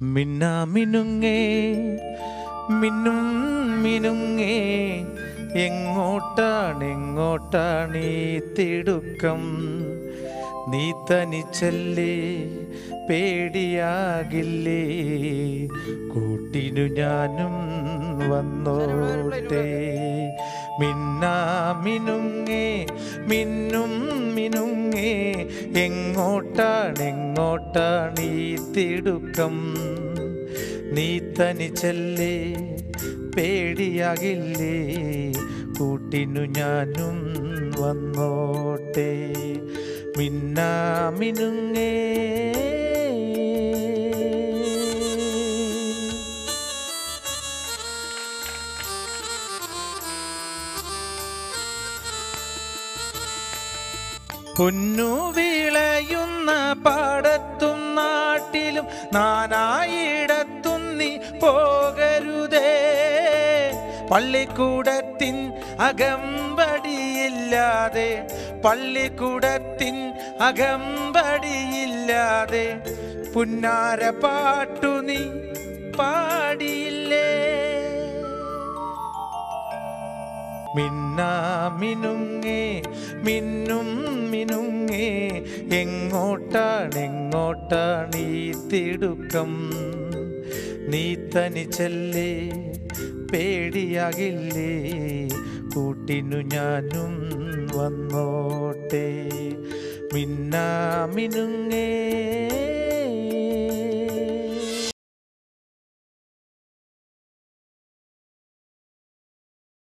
മിന്നാമിനുങ്ങേ മിന്നും മിനുങ്ങേ എങ്ങോട്ടാണ് എങ്ങോട്ടാണ് ഈ തിടുക്കം നീ തനിച്ചല്ലേ പേടിയാകില്ലേ കൂട്ടിനു ഞാനും വന്നോട്ടെ മിന്നാമിനുങ്ങേ മിന്നും മിനുങ്ങേ എങ്ങോട്ടാണ് എങ്ങോട്ടാണ് ഈ തിടുക്കം നീ തനിച്ചല്ലേ പേടിയാകില്ലേ കൂട്ടിനു ഞാനും വന്നോട്ടെ മിന്നാമിനുങ്ങേ പൊന്നു വിളയുന്ന പാടത്തും നാട്ടിലും നാനായിടത്തും നീ പോകരുതേ പള്ളിക്കൂടത്തിൻ അകമ്പടിയില്ലാതെ പള്ളിക്കൂടത്തിൻ അകമ്പടിയില്ലാതെ പുന്നാര പാട്ടു നീ പാടിയില്ലേ മിന്നാമിനുങ്ങേ മിന്നും മിനുങ്ങേ എങ്ങോട്ടാണ് എങ്ങോട്ടാണ് ഈ തിടുക്കം നീ തനിച്ചല്ലേ പേടിയാകില്ലേ കൂട്ടിനു ഞാനും വന്നോട്ടെ മിന്നാമിനുങ്ങേ